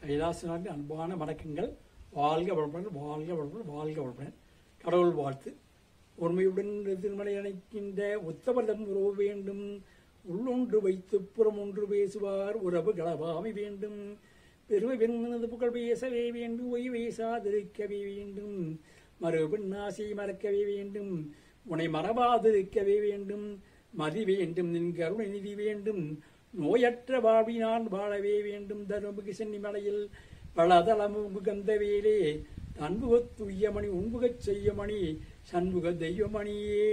கைலாசனாக்கு அன்பான வணக்கங்கள் வாழ்க வளமுடன் வாழ்க வளமுடன் வாழ்க வளமுடன் கடவுள் வாழ்த்து ஒருமையுடன் திருமலை அணைக்கின்ற உத்தவர்தம் உறவு வேண்டும் உள்ளொன்று வைத்து புறம் ஒன்று பேசுவார் உறவு களவாமை வேண்டும் பெருமை பெருமனது புகழ் பேசவே வேண்டும் ஒய் பேசாதிருக்கவே வேண்டும் மறுபின் ஆசை மறக்கவே வேண்டும் உன்னை மறவாதிருக்கவே வேண்டும் மதி வேண்டும் நின் கருணை நிதி வேண்டும் நோயற்ற வாழ்வி நான் வாழவே வேண்டும் தருமுக சென்னி மலையில் பலதளமுகு கந்த வேலே அன்புகத் துய்யமணி உண்புகச் செய்யமணி சண்முக தெய்வமணியே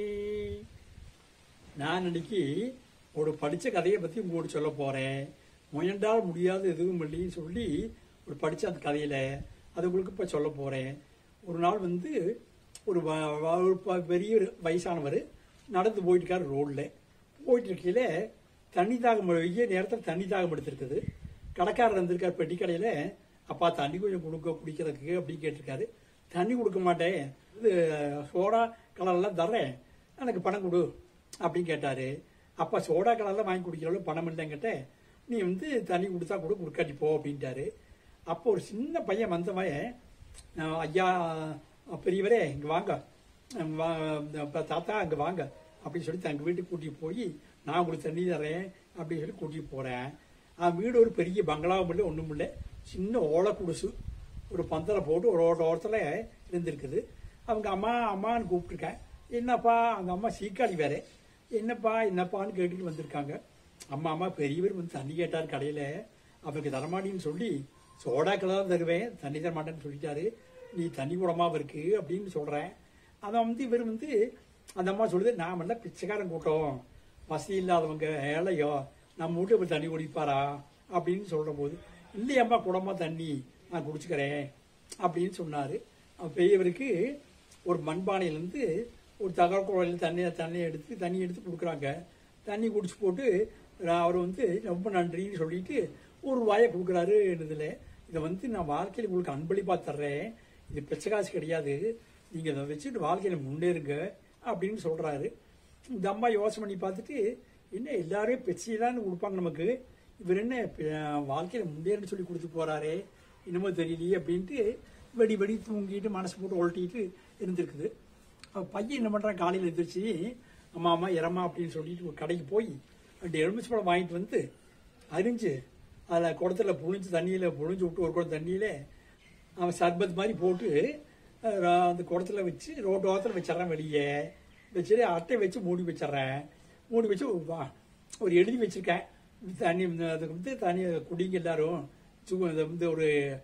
நான் இன்னைக்கு ஒரு படித்த கதையை பற்றி உங்களுக்கு சொல்ல போகிறேன் முயன்றால் முடியாத எதுவும் இல்லைன்னு சொல்லி ஒரு படித்த அந்த கதையில் அது உங்களுக்கு இப்போ சொல்ல போகிறேன் ஒரு நாள் வந்து ஒரு வ- வ- ஒரு ப- பெரிய ஒரு வயசானவர் நடந்து போயிட்டு இருக்காரு ரோட்டில் போயிட்டு இருக்கையில் தண்ணி தாகம் வெய்ய நேரத்தில் தண்ணி தாகம் எடுத்திருக்குது கடைக்காரர் இருந்திருக்கார் பெட்டி கடையில் அப்பா தண்ணி கொஞ்சம் கொடுக்க குடிக்கிறதுக்கு அப்படின்னு கேட்டிருக்காரு தண்ணி கொடுக்க மாட்டேன் இது சோடா கலர்லாம் தர்றேன் எனக்கு பணம் கொடு அப்படின்னு கேட்டாரு அப்பா சோடா கலர்லாம் வாங்கி குடிக்கிறவளவு பணம் இல்லைன்னு கேட்டேன் நீ வந்து தண்ணி கொடுத்தா கூட கொடுக்காட்டி போ அப்படின்ட்டாரு அப்போ ஒரு சின்ன பையன் வந்தவன் அஹ், ஐயா பெரியவரே இங்கே வாங்க அஹ், வா- அப்ப தாத்தா அங்கே வாங்க அப்படின்னு சொல்லி தங்க வீட்டுக்கு கூட்டிட்டு போய் நான் உங்களுக்கு தண்ணி தரேன் அப்படின்னு சொல்லி கூட்டிட்டு போறேன் அவன் வீடு ஒரு பெரிய பங்களாவும் இல்லை ஒன்றும் இல்லை சின்ன ஓலை குடிசு ஒரு பந்தலை போட்டு ஒரு ஓட்ட ஓரத்தில் இருந்திருக்குது அவங்க அம்மா அம்மான்னு கூப்பிட்டுருக்கேன் என்னப்பா அவங்க அம்மா சீக்காளி வேற என்னப்பா என்னப்பான்னு கேட்டுட்டு வந்திருக்காங்க அம்மா அம்மா பெரியவர் வந்து தண்ணி கேட்டார் கடையில் அவருக்கு தரமாட்டின்னு சொல்லி சோடாக்கெல்லாம் தான் தருவேன் தண்ணி தர மாட்டேன்னு சொல்லிட்டாரு நீ தண்ணி கூடமாவும் இருக்கு அப்படின்னு சொல்கிறேன் அதை வந்து இவர் வந்து அந்த அம்மா சொல்லுது நான் எல்லாம் பிச்சைக்காரன் கூட்டம் வசதி இல்லாதவங்க ஏழையோ நம்ம வீட்டு போய் தண்ணி குடிப்பாரா அப்படின்னு சொல்ற போது இல்லையம்மா குடமா தண்ணி நான் குடிச்சுக்கிறேன் அப்படின்னு சொன்னாரு அப்ப பெரியவருக்கு ஒரு மண்பானையிலேருந்து ஒரு தகவல் குழாயில் தண்ணி தண்ணி எடுத்து தண்ணி எடுத்து கொடுக்குறாங்க தண்ணி குடிச்சு போட்டு அவர் வந்து ரொம்ப நன்றின்னு சொல்லிட்டு ஒரு வாயை கொடுக்குறாரு இதில் இதை வந்து நான் வாழ்க்கையில் உங்களுக்கு அன்பளிப்பாக தர்றேன் இது பிச்சை காசு கிடையாது நீங்கள் இதை வச்சுட்டு வாழ்க்கையில் முன்னேறுங்க அப்படின்னு சொல்கிறாரு இந்த அம்மா யோசனை பண்ணி பார்த்துட்டு என்ன எல்லாரும் பிச்சைதான் கொடுப்பாங்க நமக்கு இவர் என்ன ப- வாழ்க்கையில முன்னேறன்னு சொல்லி கொடுத்து போறாரே என்னமோ தெரியலையே அப்படின்ட்டு வெடி வெடி தூங்கிட்டு மனசு போட்டு உழட்டிட்டு இருந்திருக்குது அவ பையன் என்ன பண்றான் காலையில் எழுந்திரிச்சு அம்மா அம்மா இறமா அப்படின்னு சொல்லிட்டு ஒரு கடைக்கு போய் ரெண்டு எலுமிச்சு பழம் வாங்கிட்டு வந்து அரிஞ்சு அதில் குடத்துல புழிஞ்சு தண்ணியில் புழிஞ்சு விட்டு ஒரு குடம் தண்ணியில் அவன் சர்பத் மாதிரி போட்டு அஹ், அந்த குடத்துல வச்சு ரோட்டு ஓரத்தில் வச்சிட்றேன் வெளியே வச்சுட்டு அட்டை வச்சு மூடி வச்சிட்றேன் மூடி வச்சு வா- ஒரு எழுதி வச்சிருக்கேன் தண்ணி இந்த- அதுக்கு வந்து தண்ணி குடிங்க எல்லாரும் சு- இதை வந்து ஒரு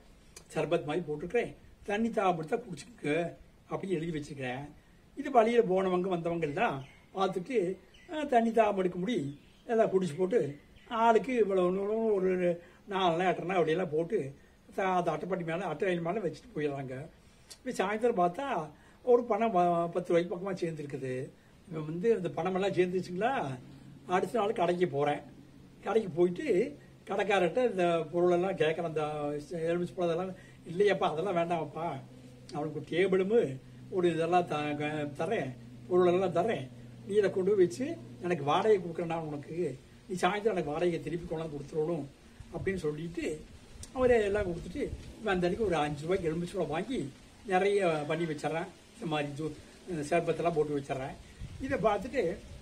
சர்பத் மாதிரி போட்டிருக்கிறேன் தண்ணி தாப்படுத்தா குடிச்சுக்க அப்படின்னு எழுதி வச்சிருக்கிறேன் இது வழியில் போனவங்க வந்தவங்க எல்லாம் பார்த்துட்டு அஹ், தண்ணி தாகம் எடுக்க முடி எல்லாம் குடிச்சு போட்டு ஆளுக்கு இவ்வளவு ஒரு நாலு எட்டனா அப்படியெல்லாம் போட்டு த- அந்த அட்டைப்பட்டி மேலே அட்டை ரயில் மேலே வச்சுட்டு போயிடுறாங்க இப்போ சாயந்தரம் பார்த்தா ஒரு பணம் ப- பத்து ரூபாய்க்கு பக்கமாக சேர்ந்துருக்குது இவன் வந்து அந்த பணமெல்லாம் சேர்ந்துச்சுங்களா அடுத்த நாள் கடைக்கு போகிறேன் கடைக்கு போயிட்டு கடைக்காரர்கிட்ட இந்த பொருளெல்லாம் கேட்குறேன் அந்த எலுமிச்சு பழம் அதெல்லாம் இல்லையாப்பா அதெல்லாம் வேண்டாமப்பா அவனுக்கு ஒரு டேபிளும் ஒரு இதெல்லாம் த க- தரேன் பொருளெல்லாம் தரேன் நீ இதை கொண்டு போய் வச்சு எனக்கு வாடகை கொடுக்குறேன்டா உனக்கு நீ சாயந்தரம் எனக்கு வாடகை திருப்பி கொண்டாந்து கொடுத்துடணும் அப்படின்னு சொல்லிட்டு அவர் எல்லாம் கொடுத்துட்டு இவன் அந்த அன்னைக்கு ஒரு அஞ்சு ரூபாய்க்கு எலுமிச்சு பழம் வாங்கி நிறைய பண்ணி வச்சிட்றேன் இந்த மாதிரி ஜூ சர்பத்தெல்லாம் போட்டு வச்சிட்றேன் இதை பார்த்துட்டு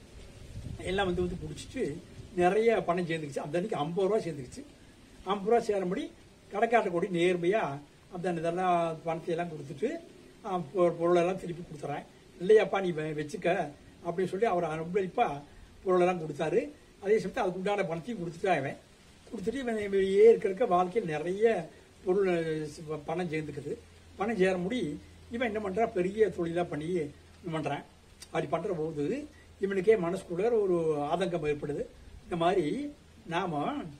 எல்லாம் வந்து வந்து குடிச்சிட்டு நிறைய பணம் சேர்ந்துக்குச்சு அந்த அன்னைக்கு ஐம்பது ரூபா சேர்ந்துக்குச்சு ஐம்பது ரூபா சேரும்படி கடைக்காரட்ட கூடி நேர்மையாக அந்த இதெல்லாம் பணத்தை எல்லாம் கொடுத்துட்டு ஆ, பொ- பொருளெல்லாம் திருப்பி கொடுத்துறேன் இல்லையாப்பா நீ வெ- வச்சுக்க அப்படின்னு சொல்லி அவர் அன்பளிப்பா பொருளெல்லாம் கொடுத்தாரு அதே சமயத்தில் அதுக்கு உண்டான பணத்தையும் கொடுத்துட்டு அவன் கொடுத்துட்டு இவன் வெளியே இருக்க இருக்க வாழ்க்கையில் நிறைய பொருள் அஹ், பணம் சேர்ந்துக்குது பணம் சேர முடி இவன் என்ன பண்ணுறான் பெரிய தொழிலாக பண்ணி இது பண்ணுறான் அப்படி பண்ணுற போது இவனுக்கே மனசுக்குள்ள ஒரு ஆதங்கம் ஏற்படுது இந்த மாதிரி நாம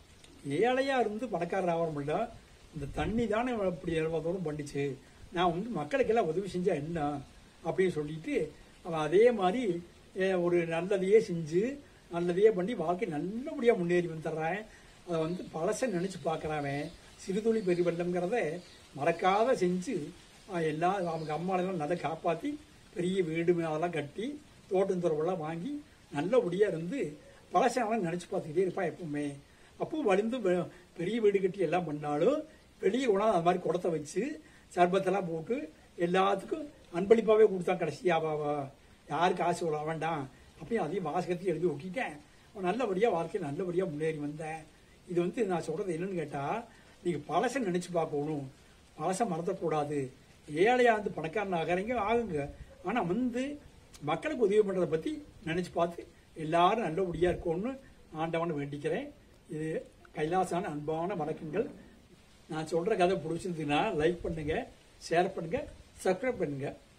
ஏழையா இருந்து பணக்காரர் ஆக முடியல இந்த தண்ணி தானே இவன் இப்படி தூரம் பண்ணிச்சு நான் வந்து மக்களுக்கெல்லாம் உதவி செஞ்சா என்ன அப்படின்னு சொல்லிட்டு அவன் அதே மாதிரி அஹ், ஒரு நல்லதையே செஞ்சு நல்லதையே பண்ணி வாழ்க்கை நல்லபடியாக முன்னேறி வந்துடுறான் அதை வந்து பழசை நினச்சி பார்க்குறாவன் சிறுதுளி பெருவெள்ளம்ங்கிறத மறக்காத செஞ்சு அஹ், எல்லா அவங்க அம்மாவெல்லாம் நல்லா காப்பாற்றி பெரிய வீடு அதெல்லாம் கட்டி தோட்டம் துறவெல்லாம் வாங்கி நல்லபடியாக இருந்து பழசை அவன் நினச்சி பார்த்துக்கிட்டே இருப்பான் எப்பவுமே அப்போ வலிந்து வெ- பெரிய வீடு கட்டி எல்லாம் பண்ணாலும் வெளியே கொண்டாந்து அந்த மாதிரி குடத்தை வச்சு சர்பத்தெல்லாம் போட்டு எல்லாத்துக்கும் அன்பளிப்பாகவே கொடுத்தான் கடைசியா அவ அவ யாருக்கு ஆசை விட வேண்டாம் அப்பயும் அதையும் வாசகத்தையும் எழுதி ஒட்டிட்டேன் அவன் நல்லபடியாக வாழ்க்கையில் நல்லபடியாக முன்னேறி வந்தேன் இது வந்து நான் சொல்றது என்னன்னு கேட்டால் நீங்கள் பழசை நினச்சி பார்க்கணும் பழசை மறந்துடக்கூடாது ஏழையா வந்து பணக்காரன் ஆகிறீங்க ஆகுங்க ஆனால் வந்து மக்களுக்கு உதவி பண்ணுறதை பற்றி நினச்சி பார்த்து எல்லாரும் நல்லபடியாக இருக்கணும்னு ஆண்டவனை வேண்டிக்கிறேன் இது கைலாசான அன்பான வணக்கங்கள் நான் சொல்கிற கதை பிடிச்சிருந்ததுன்னா லைக் பண்ணுங்கள் ஷேர் பண்ணுங்கள் சப்ஸ்கிரைப் பண்ணுங்கள்